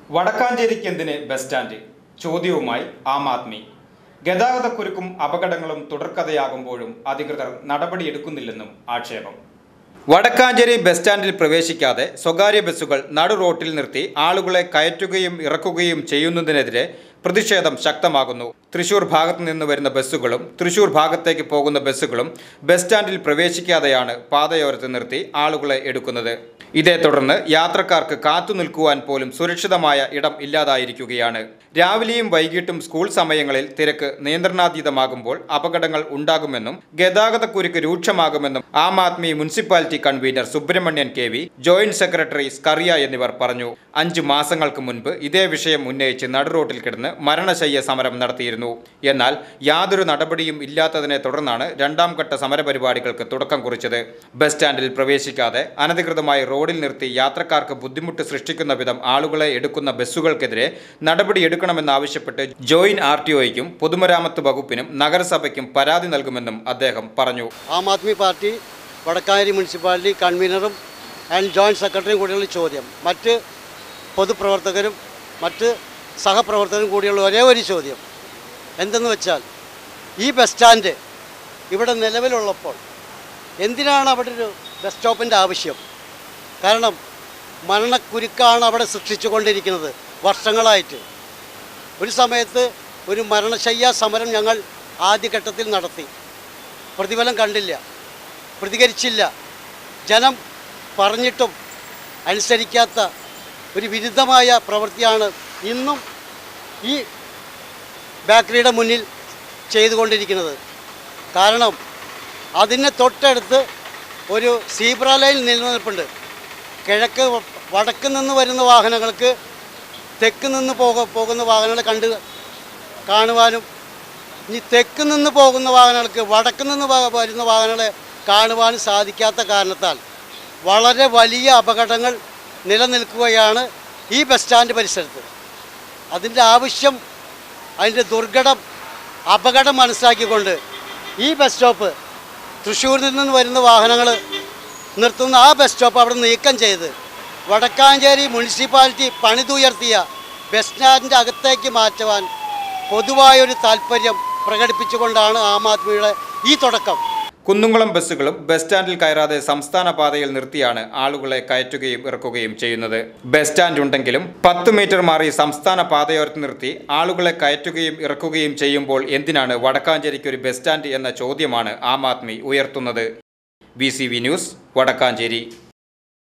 വടക്കാഞ്ചേരിക്ക് എന്തിന് bus stand ചോദ്യവുമായി ആം ആദ്മി ഗതാഗതക്കുരുക്കും അപകടങ്ങളും തുടർക്കഥയാകുമ്പോഴും അധികൃതർ നടപടിയെടുക്കുന്നില്ലെന്നും ആക്ഷേപം വടക്കാഞ്ചേരി ബസ് സ്റ്റാൻഡിൽ പ്രവേശിക്കാതെ സ്വകാര്യ ബസ്സുകൾ നടു റോട്ടിൽ നിർത്തി ആളുകളെ കയറ്റുകയും ഇറക്കുകയും ചെയ്യുന്നതിനെതിരെ പ്രതിഷേധം ശക്തമാകുന്നു തൃശൂർ ഭാഗത്തു നിന്ന് വരുന്ന ബസ്സുകളും തൃശൂർ ഭാഗത്തേക്ക് പോകുന്ന ബസ്സുകളും ബസ് സ്റ്റാൻഡിൽ പ്രവേശിക്കാതെയാണ് പാതയോരത്ത് നിർത്തി ആളുകളെ എടുക്കുന്നത് ഇതേ തുടർന്ന് യാത്രക്കാർക്ക് കാത്തു നിൽക്കുവാൻ പോലും സുരക്ഷിതമായ ഇടം ഇല്ലാതായിരിക്കുകയാണ് രാവിലെയും വൈകിട്ടും സ്കൂൾ സമയങ്ങളിൽ തിരക്ക് നിയന്ത്രണാതീതമാകുമ്പോൾ അപകടങ്ങൾ ഉണ്ടാകുമെന്നും ഗതാഗതക്കുരുക്ക് രൂക്ഷമാകുമെന്നും Aam Aadmi municipality convener Subramanian K V joint secretary Skaria എന്നിവർ പറഞ്ഞു അഞ്ചു മാസങ്ങൾക്ക് മുൻപ് ഇതേ വിഷയം ഉന്നയിച്ച് നടുറോട്ടിൽ കിടന്ന് മരണശയ്യ സമരം നടത്തിയിരുന്നു എന്നാൽ യാതൊരു നടപടിയും ഇല്ലാത്തതിനെ തുടർന്നാണ് രണ്ടാം ഘട്ട സമരപരിപാടികൾക്ക് തുടക്കം കുറിച്ചത് ബസ് സ്റ്റാൻഡിൽ പ്രവേശിക്കാതെ അനധികൃതമായി റോഡിൽ നിർത്തി യാത്രക്കാർക്ക് ബുദ്ധിമുട്ട് സൃഷ്ടിക്കുന്ന വിധം ആളുകളെ എടുക്കുന്ന ബസ്സുകൾക്കെതിരെ നടപടിയെടുക്കണമെന്നാവശ്യപ്പെട്ട് ജോയിന്റ് ആർ ടി ഒയ്ക്കും പൊതുമരാമത്ത് വകുപ്പിനും നഗരസഭയ്ക്കും പരാതി നൽകുമെന്നും അദ്ദേഹം പറഞ്ഞു ആം ആദ്മി പാർട്ടി വടക്കാഞ്ചേരി മുനിസിപ്പാലിറ്റി കൺവീനറും ആൻഡ് ജോയിൻറ്റ് സെക്രട്ടറിയും കൂടിയുള്ള ചോദ്യം മറ്റ് പൊതുപ്രവർത്തകരും മറ്റ് സഹപ്രവർത്തകരും കൂടിയുള്ള ഒരേ ഒരു ചോദ്യം എന്തെന്ന് വെച്ചാൽ ഈ ബസ് സ്റ്റാൻഡ് ഇവിടെ നിലവിലുള്ളപ്പോൾ എന്തിനാണ് അവിടെ ഒരു ബസ് സ്റ്റോപ്പിൻ്റെ ആവശ്യം കാരണം മരണക്കുരുക്കാണ് അവിടെ സൃഷ്ടിച്ചുകൊണ്ടിരിക്കുന്നത് വർഷങ്ങളായിട്ട് ഒരു സമയത്ത് ഒരു മരണശയ്യ സമരം ഞങ്ങൾ ആദ്യഘട്ടത്തിൽ നടത്തി പ്രതിഫലം കണ്ടില്ല പ്രതികരിച്ചില്ല ജനം പറഞ്ഞിട്ടും അനുസരിക്കാത്ത ഒരു വിരുദ്ധമായ പ്രവൃത്തിയാണ് ഇന്നും ഈ ബേക്കറിയുടെ മുന്നിൽ ചെയ്തുകൊണ്ടിരിക്കുന്നത് കാരണം അതിന് തൊട്ടടുത്ത് ഒരു സീബ്ര ലൈൻ നിലനിൽപ്പുണ്ട് കിഴക്ക് വ- വടക്ക് നിന്ന് വരുന്ന വാഹനങ്ങൾക്ക് തെക്ക് നിന്ന് പോക പോകുന്ന വാഹനങ്ങളെ കണ്ട് കാണുവാനും ഇനി തെക്ക് നിന്ന് പോകുന്ന വാഹനങ്ങൾക്ക് വടക്ക് നിന്ന് വ- വരുന്ന വാഹനങ്ങളെ കാണുവാനും സാധിക്കാത്ത കാരണത്താൽ വളരെ വലിയ അപകടങ്ങൾ നിലനിൽക്കുകയാണ് ഈ ബസ് സ്റ്റാൻഡ് പരിസരത്ത് അതിൻ്റെ ആവശ്യം അതിൻ്റെ ദുർഘടം അപകടം മനസ്സിലാക്കിക്കൊണ്ട് ഈ ബസ് സ്റ്റോപ്പ് തൃശ്ശൂരിൽ നിന്ന് വരുന്ന വാഹനങ്ങൾ നിർത്തുന്ന ആ ബസ് സ്റ്റോപ്പ് അവിടെ നീക്കം ചെയ്ത് വടക്കാഞ്ചേരി മുനിസിപ്പാലിറ്റി പണിതുയർത്തിയ ബസ് സ്റ്റാൻഡിൻ്റെ അകത്തേക്ക് മാറ്റുവാൻ പൊതുവായൊരു താല്പര്യം പ്രകടിപ്പിച്ചുകൊണ്ടാണ് ആം ആദ്മിയുടെ ഈ തുടക്കം കുന്നുംകുളം ബസ്സുകളും ബസ് സ്റ്റാൻഡിൽ കയറാതെ സംസ്ഥാന പാതയിൽ നിർത്തിയാണ് ആളുകളെ കയറ്റുകയും ഇറക്കുകയും ചെയ്യുന്നത് ബസ് സ്റ്റാൻഡ് ഉണ്ടെങ്കിലും പത്ത് മീറ്റർ മാറി സംസ്ഥാന പാതയോരത്ത് നിർത്തി ആളുകളെ കയറ്റുകയും ഇറക്കുകയും ചെയ്യുമ്പോൾ എന്തിനാണ് വടക്കാഞ്ചേരിക്ക് ഒരു ബസ് സ്റ്റാൻഡ് എന്ന ചോദ്യമാണ് ആം ആദ്മി ഉയർത്തുന്നത് ബി ന്യൂസ് വടക്കാഞ്ചേരി